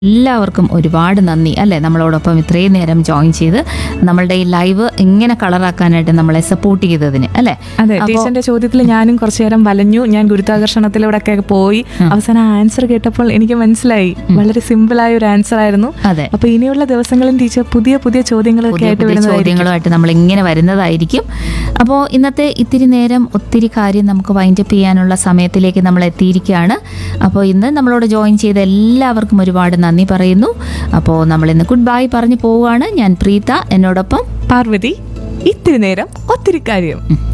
എല്ലാവർക്കും ഒരുപാട് നന്ദി അല്ലേ നമ്മളോടൊപ്പം ഇത്രയും നേരം ജോയിൻ ചെയ്ത് നമ്മളുടെ ഈ ലൈവ് ഇങ്ങനെ കളറാക്കാനായിട്ട് നമ്മളെ സപ്പോർട്ട് ചെയ്തതിന് അല്ലേ അതെ അപ്പോ- ടീച്ചറിന്റെ ചോദ്യത്തിൽ ഞാനും കുറച്ചു നേരം വലഞ്ഞു ഞാൻ ഗുരുത്വാകർഷണത്തിലൂടെ ഒക്കെ പോയി അവസാനം ആൻസർ കേട്ടപ്പോൾ എനിക്ക് മനസ്സിലായി വളരെ സിമ്പിൾ ആയ ഒരു ആൻസർ ആയിരുന്നു അതെ അപ്പൊ ഇനിയുള്ള ദിവസങ്ങളും ടീച്ചർ പുതിയ പുതിയ ചോദ്യങ്ങളൊക്കെ പുതിയ ആയിട്ട് പുതിയ വരുന്നതായിരിക്കും ചോദ്യങ്ങളുമായിട്ട് നമ്മൾ ഇങ്ങനെ വരുന്നതായിരിക്കും അപ്പോൾ ഇന്നത്തെ ഇത്തിരി നേരം ഒത്തിരി കാര്യം നമുക്ക് വൈൻഡപ്പ് ചെയ്യാനുള്ള സമയത്തിലേക്ക് നമ്മൾ എത്തിയിരിക്കുകയാണ് അപ്പോൾ ഇന്ന് നമ്മളോട് ജോയിൻ ചെയ്ത എല്ലാവർക്കും ഒരുപാട് നന്ദി പറയുന്നു അപ്പോൾ നമ്മൾ ഇന്ന് ഗുഡ് ബൈ പറഞ്ഞു പോവുകയാണ് ഞാൻ പ്രീത എന്നോടൊപ്പം പാർവതി ഇത്തിരി നേരം ഒത്തിരി കാര്യം ഉം.